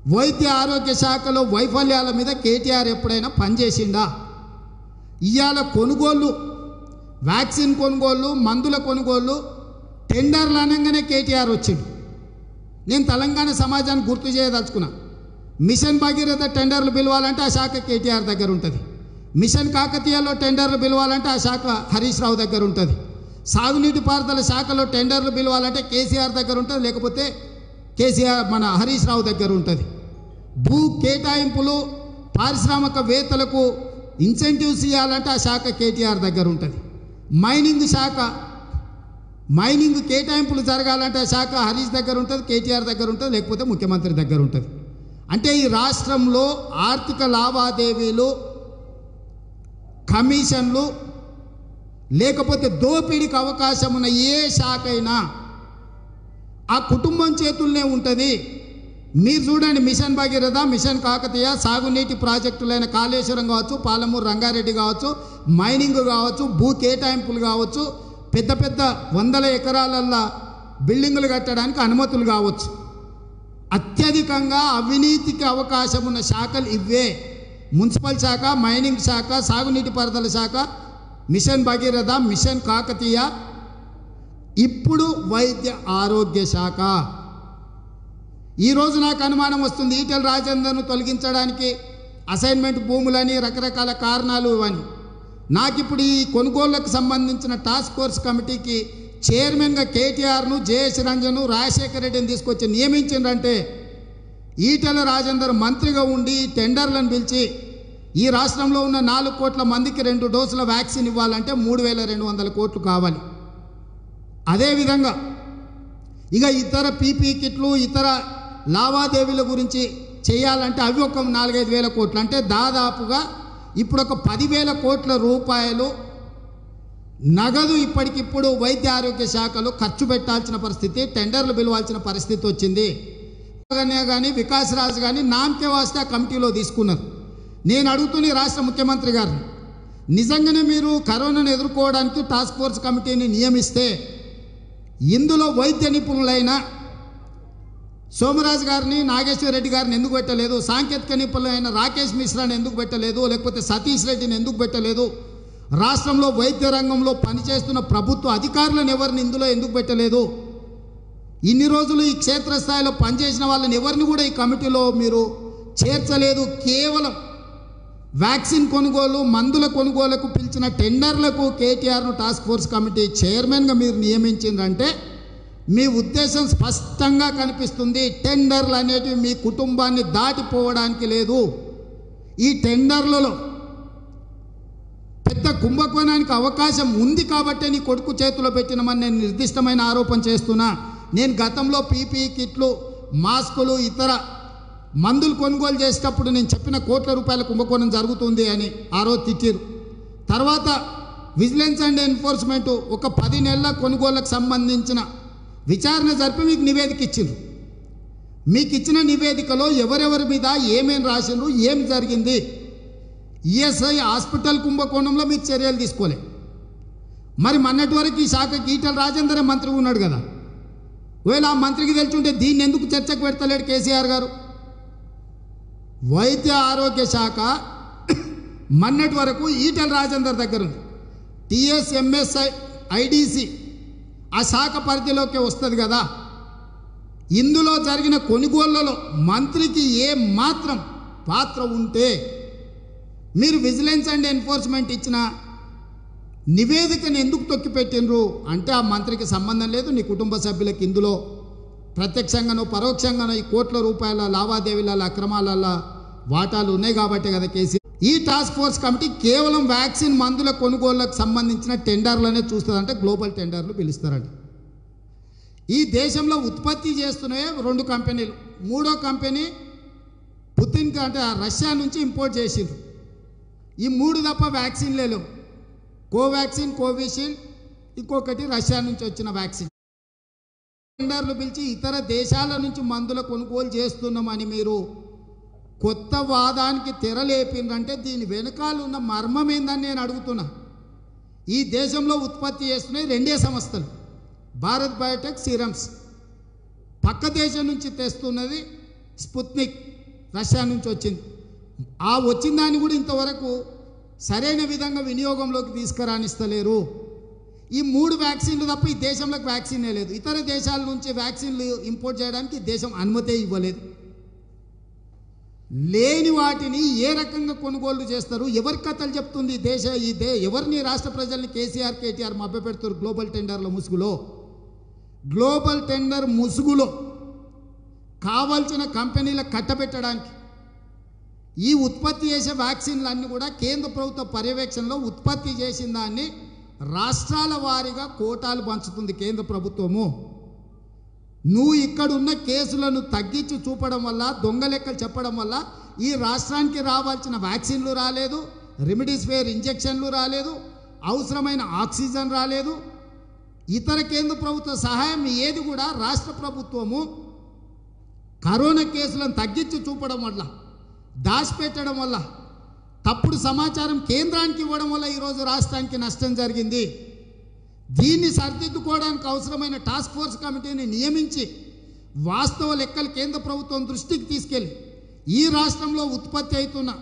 వైద్య ఆరోగ్య శాఖలో వైఫల్యాల మీద కేటీఆర్ ఎప్పుడైనా పనిచేసిండా ఇవాళ కొనుగోళ్ళు వ్యాక్సిన్ కొనుగోళ్ళు మందుల కొనుగోళ్ళు టెండర్లు అనగానే కేటీఆర్ వచ్చిండు నేను తెలంగాణ సమాజాన్ని గుర్తు చేయదలుచుకున్నా మిషన్ భగీరథ టెండర్లు పిలవాలంటే ఆ శాఖ కేటీఆర్ దగ్గర ఉంటుంది మిషన్ కాకతీయలో టెండర్లు పిలవాలంటే ఆ శాఖ హరీష్ రావు దగ్గర ఉంటుంది సాగునీటి పారుదల శాఖలో టెండర్లు పిలవాలంటే కేసీఆర్ దగ్గర ఉంటుంది లేకపోతే కేసీఆర్ మన హరీష్ రావు దగ్గర ఉంటుంది భూ కేటాయింపులు పారిశ్రామికవేత్తలకు ఇన్సెంటివ్స్ ఇవ్వాలంటే ఆ శాఖ కేటీఆర్ దగ్గర ఉంటుంది మైనింగ్ శాఖ మైనింగ్ కేటాయింపులు జరగాలంటే ఆ శాఖ హరీష్ దగ్గర ఉంటుంది కేటీఆర్ దగ్గర ఉంటుంది లేకపోతే ముఖ్యమంత్రి దగ్గర ఉంటుంది అంటే ఈ రాష్ట్రంలో ఆర్థిక లావాదేవీలు కమిషన్లు లేకపోతే దోపిడీకి అవకాశం ఉన్న ఏ శాఖ అయినా ఆ కుటుంబం చేతుల్నే ఉంటుంది మీరు చూడండి మిషన్ భగీరథ మిషన్ కాకతీయ సాగునీటి ప్రాజెక్టులైన కాళేశ్వరం కావచ్చు పాలమూరు రంగారెడ్డి కావచ్చు మైనింగ్ కావచ్చు భూ కేటాయింపులు కావచ్చు పెద్ద పెద్ద వందల ఎకరాలల్లో బిల్డింగులు కట్టడానికి అనుమతులు కావచ్చు అత్యధికంగా అవినీతికి అవకాశం ఉన్న శాఖలు ఇవే మున్సిపల్ శాఖ మైనింగ్ శాఖ సాగునీటి పారుదల శాఖ మిషన్ భగీరథ మిషన్ కాకతీయ ఇప్పుడు వైద్య ఆరోగ్య శాఖ ఈరోజు నాకు అనుమానం వస్తుంది ఈటెల రాజేందర్ను తొలగించడానికి అసైన్మెంట్ భూములని రకరకాల కారణాలు ఇవని నాకు ఇప్పుడు ఈ కొనుగోళ్లకు సంబంధించిన టాస్క్ ఫోర్స్ కమిటీకి చైర్మన్గా కేటీఆర్ను జేఎస్ రంజను రాజశేఖర రెడ్డిని తీసుకొచ్చి నియమించిండ్రంటే ఈటెల రాజేందర్ మంత్రిగా ఉండి ఈ టెండర్లను పిలిచి ఈ రాష్ట్రంలో ఉన్న నాలుగు కోట్ల మందికి రెండు డోసుల వ్యాక్సిన్ ఇవ్వాలంటే మూడు వేల రెండు వందల కోట్లు కావాలి అదేవిధంగా ఇక ఇతర పీపీ కిట్లు ఇతర లావాదేవీల గురించి చేయాలంటే అవి ఒక నాలుగైదు వేల కోట్లు అంటే దాదాపుగా ఇప్పుడు ఒక పదివేల కోట్ల రూపాయలు నగదు ఇప్పటికిప్పుడు వైద్య ఆరోగ్య శాఖలో ఖర్చు పెట్టాల్సిన పరిస్థితి టెండర్లు పిలవాల్సిన పరిస్థితి వచ్చింది కానీ వికాస్ రాజ్ కానీ నామకే వాస్తే ఆ కమిటీలో తీసుకున్నారు నేను అడుగుతున్న ఈ రాష్ట్ర ముఖ్యమంత్రి గారిని నిజంగానే మీరు కరోనాను ఎదుర్కోవడానికి టాస్క్ ఫోర్స్ కమిటీని నియమిస్తే ఇందులో వైద్య నిపుణులైన సోమరాజు గారిని నాగేశ్వర రెడ్డి గారిని ఎందుకు పెట్టలేదు సాంకేతిక నిపుణులైన రాకేష్ మిశ్రాని ఎందుకు పెట్టలేదు లేకపోతే సతీష్ రెడ్డిని ఎందుకు పెట్టలేదు రాష్ట్రంలో వైద్య రంగంలో పనిచేస్తున్న ప్రభుత్వ అధికారులను ఎవరిని ఇందులో ఎందుకు పెట్టలేదు ఇన్ని రోజులు ఈ క్షేత్రస్థాయిలో పనిచేసిన వాళ్ళని ఎవరిని కూడా ఈ కమిటీలో మీరు చేర్చలేదు కేవలం వ్యాక్సిన్ కొనుగోలు మందుల కొనుగోలుకు పిలిచిన టెండర్లకు కేటీఆర్ను టాస్క్ ఫోర్స్ కమిటీ చైర్మన్గా మీరు నియమించిందంటే మీ ఉద్దేశం స్పష్టంగా కనిపిస్తుంది టెండర్లు అనేటివి మీ కుటుంబాన్ని దాటిపోవడానికి లేదు ఈ టెండర్లలో పెద్ద కుంభకోణానికి అవకాశం ఉంది కాబట్టే నీ కొడుకు చేతిలో పెట్టినమని నేను నిర్దిష్టమైన ఆరోపణ చేస్తున్నా నేను గతంలో పీపీ కిట్లు మాస్కులు ఇతర మందులు కొనుగోలు చేసేటప్పుడు నేను చెప్పిన కోట్ల రూపాయల కుంభకోణం జరుగుతుంది అని ఆ రోజు తిట్టిరు తర్వాత విజిలెన్స్ అండ్ ఎన్ఫోర్స్మెంట్ ఒక పది నెలల కొనుగోళ్లకు సంబంధించిన విచారణ జరిపి మీకు నివేదిక ఇచ్చిండ్రు మీకు ఇచ్చిన నివేదికలో ఎవరెవరి మీద ఏమేం రాసిండ్రు ఏం జరిగింది ఈఎస్ఐ హాస్పిటల్ కుంభకోణంలో మీరు చర్యలు తీసుకోలే మరి మొన్నటి వరకు ఈ శాఖకి ఈటల రాజేందరే మంత్రి ఉన్నాడు కదా ఒకవేళ ఆ మంత్రికి తెలుసుంటే దీన్ని ఎందుకు చర్చకు పెడతలేడు కేసీఆర్ గారు వైద్య ఆరోగ్య శాఖ మొన్నటి వరకు ఈటల రాజేందర్ దగ్గర ఉంది టిఎస్ఎంఎస్ఐ ఐడిసి ఆ శాఖ పరిధిలోకి వస్తుంది కదా ఇందులో జరిగిన కొనుగోళ్లలో మంత్రికి ఏ మాత్రం పాత్ర ఉంటే మీరు విజిలెన్స్ అండ్ ఎన్ఫోర్స్మెంట్ ఇచ్చిన నివేదికను ఎందుకు తొక్కిపెట్టినరు అంటే ఆ మంత్రికి సంబంధం లేదు నీ కుటుంబ సభ్యులకు ఇందులో ప్రత్యక్షంగానో పరోక్షంగానో ఈ కోట్ల రూపాయల లావాదేవీల అక్రమాల వాటాలు ఉన్నాయి కాబట్టి కదా కేసీ ఈ టాస్క్ ఫోర్స్ కమిటీ కేవలం వ్యాక్సిన్ మందుల కొనుగోళ్లకు సంబంధించిన టెండర్లనే చూస్తుందంటే గ్లోబల్ టెండర్లు పిలుస్తారంట ఈ దేశంలో ఉత్పత్తి చేస్తున్నాయే రెండు కంపెనీలు మూడో కంపెనీ పుతిన్ అంటే ఆ రష్యా నుంచి ఇంపోర్ట్ చేసిండ్రు ఈ మూడు తప్ప వ్యాక్సిన్లే లేవు కోవాక్సిన్ కోవిషీల్డ్ ఇంకొకటి రష్యా నుంచి వచ్చిన వ్యాక్సిన్ టెండర్లు పిలిచి ఇతర దేశాల నుంచి మందుల కొనుగోలు చేస్తున్నామని మీరు కొత్త వాదానికి తెరలేపిందంటే దీని వెనకాల ఉన్న మర్మం ఏందని నేను అడుగుతున్నా ఈ దేశంలో ఉత్పత్తి చేస్తున్నాయి రెండే సంస్థలు భారత్ బయోటెక్ సిరమ్స్ పక్క దేశం నుంచి తెస్తున్నది స్పుత్నిక్ రష్యా నుంచి వచ్చింది ఆ వచ్చిన దాన్ని కూడా ఇంతవరకు సరైన విధంగా వినియోగంలోకి తీసుకురానిస్తలేరు ఈ మూడు వ్యాక్సిన్లు తప్ప ఈ దేశంలోకి వ్యాక్సినే లేదు ఇతర దేశాల నుంచి వ్యాక్సిన్లు ఇంపోర్ట్ చేయడానికి ఈ దేశం అనుమతే ఇవ్వలేదు లేని వాటిని ఏ రకంగా కొనుగోలు చేస్తారు ఎవరి కథలు చెప్తుంది ఈ దేశ ఈ దే ఎవరిని రాష్ట్ర ప్రజల్ని కేసీఆర్ కేటీఆర్ మభ్యపెడుతారు గ్లోబల్ టెండర్ల ముసుగులో గ్లోబల్ టెండర్ ముసుగులో కావాల్సిన కంపెనీలకు కట్టబెట్టడానికి ఈ ఉత్పత్తి చేసే వ్యాక్సిన్లు అన్నీ కూడా కేంద్ర ప్రభుత్వ పర్యవేక్షణలో ఉత్పత్తి చేసిన దాన్ని రాష్ట్రాల వారీగా కోటాలు పంచుతుంది కేంద్ర ప్రభుత్వము నువ్వు ఇక్కడున్న కేసులను తగ్గించి చూపడం వల్ల దొంగ లెక్కలు చెప్పడం వల్ల ఈ రాష్ట్రానికి రావాల్సిన వ్యాక్సిన్లు రాలేదు రెమిడిసివిర్ ఇంజెక్షన్లు రాలేదు అవసరమైన ఆక్సిజన్ రాలేదు ఇతర కేంద్ర ప్రభుత్వ సహాయం ఏది కూడా రాష్ట్ర ప్రభుత్వము కరోనా కేసులను తగ్గించి చూపడం వల్ల దాచిపెట్టడం వల్ల తప్పుడు సమాచారం కేంద్రానికి ఇవ్వడం వల్ల ఈరోజు రాష్ట్రానికి నష్టం జరిగింది దీన్ని సరిదిద్దుకోవడానికి అవసరమైన టాస్క్ ఫోర్స్ కమిటీని నియమించి వాస్తవ లెక్కలు కేంద్ర ప్రభుత్వం దృష్టికి తీసుకెళ్ళి ఈ రాష్ట్రంలో ఉత్పత్తి అవుతున్న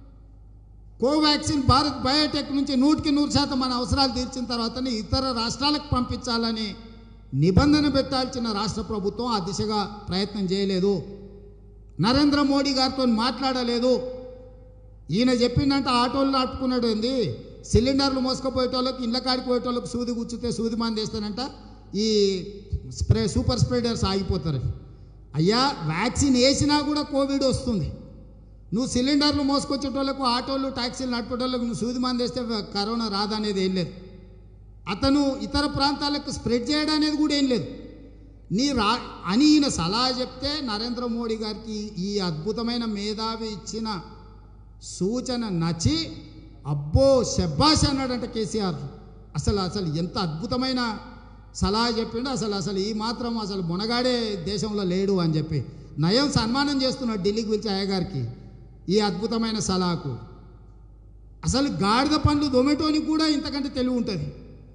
కోవాక్సిన్ భారత్ బయోటెక్ నుంచి నూటికి నూరు శాతం మన అవసరాలు తీర్చిన తర్వాతనే ఇతర రాష్ట్రాలకు పంపించాలని నిబంధన పెట్టాల్సిన రాష్ట్ర ప్రభుత్వం ఆ దిశగా ప్రయత్నం చేయలేదు నరేంద్ర మోడీ గారితో మాట్లాడలేదు ఈయన చెప్పిందంటే ఆటోలు నడుపుకున్నాడు ఏంది సిలిండర్లు మోసుకుపోయేటోళ్ళకి ఇళ్ళ కాడికి పోయేటోళ్ళకి సూది కూర్చుతే సూది మంది వేస్తానంట ఈ స్ప్రే సూపర్ స్ప్రెడర్స్ ఆగిపోతారు అయ్యా వ్యాక్సిన్ వేసినా కూడా కోవిడ్ వస్తుంది నువ్వు సిలిండర్లు మోసుకొచ్చేటోళ్ళకు ఆటోలు ట్యాక్సీలు నడిపేటోళ్ళకు నువ్వు సూది మంది వేస్తే కరోనా రాదనేది ఏం లేదు అతను ఇతర ప్రాంతాలకు స్ప్రెడ్ చేయడం అనేది కూడా ఏం లేదు నీ రా అని ఈయన సలహా చెప్తే నరేంద్ర మోడీ గారికి ఈ అద్భుతమైన మేధావి ఇచ్చిన సూచన నచ్చి అబ్బో శబ్బాష్ అన్నాడంట కేసీఆర్ అసలు అసలు ఎంత అద్భుతమైన సలహా చెప్పిండు అసలు అసలు ఈ మాత్రం అసలు మునగాడే దేశంలో లేడు అని చెప్పి నయం సన్మానం చేస్తున్నాడు ఢిల్లీకి పిలిచి అయ్యగారికి ఈ అద్భుతమైన సలహాకు అసలు గాడిద పండ్లు దొమెటోనికి కూడా ఇంతకంటే తెలివి ఉంటుంది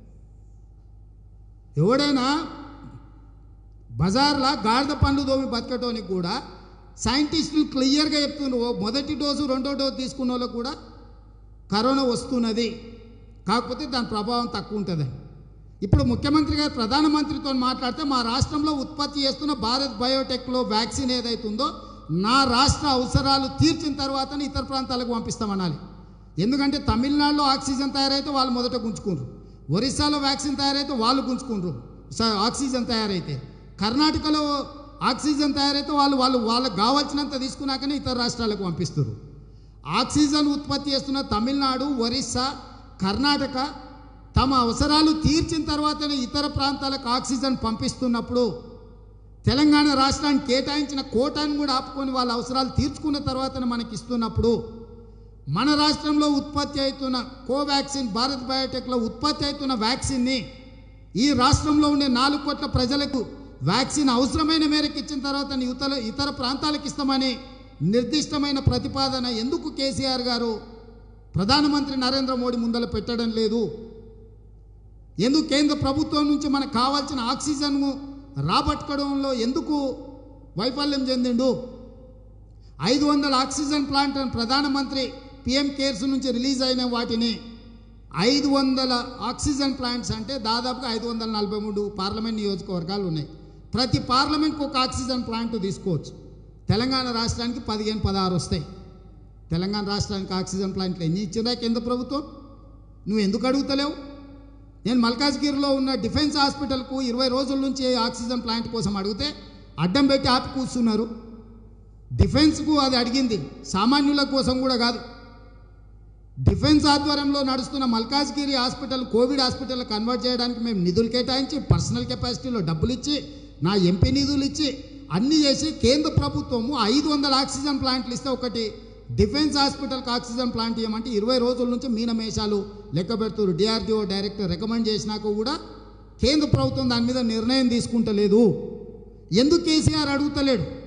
ఎవడైనా బజార్లో గాడిద పండ్లు దోమి బతకటోనికి కూడా సైంటిస్టులు క్లియర్గా చెప్తున్నారు ఓ మొదటి డోసు రెండో డోసు తీసుకున్న వాళ్ళకు కూడా కరోనా వస్తున్నది కాకపోతే దాని ప్రభావం తక్కువ ఉంటుంది ఇప్పుడు ముఖ్యమంత్రి గారు ప్రధానమంత్రితో మాట్లాడితే మా రాష్ట్రంలో ఉత్పత్తి చేస్తున్న భారత్ బయోటెక్లో వ్యాక్సిన్ ఏదైతుందో నా రాష్ట్ర అవసరాలు తీర్చిన తర్వాతనే ఇతర ప్రాంతాలకు పంపిస్తామనాలి ఎందుకంటే తమిళనాడులో ఆక్సిజన్ తయారైతే వాళ్ళు మొదట గుంజుకుండ్రు ఒరిస్సాలో వ్యాక్సిన్ తయారైతే వాళ్ళు గుంజుకుండ్రు స- ఆక్సిజన్ తయారైతే కర్ణాటకలో ఆక్సిజన్ తయారైతే వాళ్ళు వాళ్ళు వాళ్ళకి కావాల్సినంత తీసుకున్నాకనే ఇతర రాష్ట్రాలకు పంపిస్తారు ఆక్సిజన్ ఉత్పత్తి చేస్తున్న తమిళనాడు ఒరిస్సా కర్ణాటక తమ అవసరాలు తీర్చిన తర్వాతనే ఇతర ప్రాంతాలకు ఆక్సిజన్ పంపిస్తున్నప్పుడు తెలంగాణ రాష్ట్రానికి కేటాయించిన కోటాను కూడా ఆపుకొని వాళ్ళ అవసరాలు తీర్చుకున్న తర్వాతనే మనకి ఇస్తున్నప్పుడు మన రాష్ట్రంలో ఉత్పత్తి అవుతున్న కోవాక్సిన్ భారత్ బయోటెక్లో ఉత్పత్తి అవుతున్న వ్యాక్సిన్ని ఈ రాష్ట్రంలో ఉండే నాలుగు కోట్ల ప్రజలకు వ్యాక్సిన్ అవసరమైన మేరకు ఇచ్చిన తర్వాత ఇతర ఇతర ప్రాంతాలకు ఇస్తామని నిర్దిష్టమైన ప్రతిపాదన ఎందుకు కేసీఆర్ గారు ప్రధానమంత్రి నరేంద్ర మోడీ ముందర పెట్టడం లేదు ఎందుకు కేంద్ర ప్రభుత్వం నుంచి మనకు కావాల్సిన ఆక్సిజన్ను రాబట్టుకోవడంలో ఎందుకు వైఫల్యం చెందిండు ఐదు వందల ఆక్సిజన్ ప్లాంట్ అని ప్రధానమంత్రి పిఎం కేర్స్ నుంచి రిలీజ్ అయిన వాటిని ఐదు వందల ఆక్సిజన్ ప్లాంట్స్ అంటే దాదాపుగా ఐదు వందల నలభై మూడు పార్లమెంట్ నియోజకవర్గాలు ఉన్నాయి ప్రతి పార్లమెంట్కి ఒక ఆక్సిజన్ ప్లాంట్ తీసుకోవచ్చు తెలంగాణ రాష్ట్రానికి పదిహేను పదహారు వస్తాయి తెలంగాణ రాష్ట్రానికి ఆక్సిజన్ ప్లాంట్లు ఎన్ని ఇచ్చినా కేంద్ర ప్రభుత్వం నువ్వు ఎందుకు అడుగుతలేవు నేను మల్కాజ్గిరిలో ఉన్న డిఫెన్స్ హాస్పిటల్కు ఇరవై రోజుల నుంచి ఆక్సిజన్ ప్లాంట్ కోసం అడిగితే అడ్డం పెట్టి ఆపి కూర్చున్నారు డిఫెన్స్కు అది అడిగింది సామాన్యుల కోసం కూడా కాదు డిఫెన్స్ ఆధ్వర్యంలో నడుస్తున్న Malkajgiri hospital covid hospital convert చేయడానికి మేము నిధులు కేటాయించి పర్సనల్ కెపాసిటీలో డబ్బులు ఇచ్చి నా ఎంపీ నిధులు ఇచ్చి అన్నీ చేసి కేంద్ర ప్రభుత్వము ఐదు వందల ఆక్సిజన్ ప్లాంట్లు ఇస్తే ఒకటి డిఫెన్స్ హాస్పిటల్కి ఆక్సిజన్ ప్లాంట్ ఇవ్వమంటే ఇరవై రోజుల నుంచి మీనమేషాలు లెక్క పెడుతున్నారు డిఆర్డిఓ డైరెక్టర్ రికమెండ్ చేసినాక కూడా కేంద్ర ప్రభుత్వం దాని మీద నిర్ణయం తీసుకుంటలేదు ఎందుకు కేసీఆర్ అడుగుతలేడు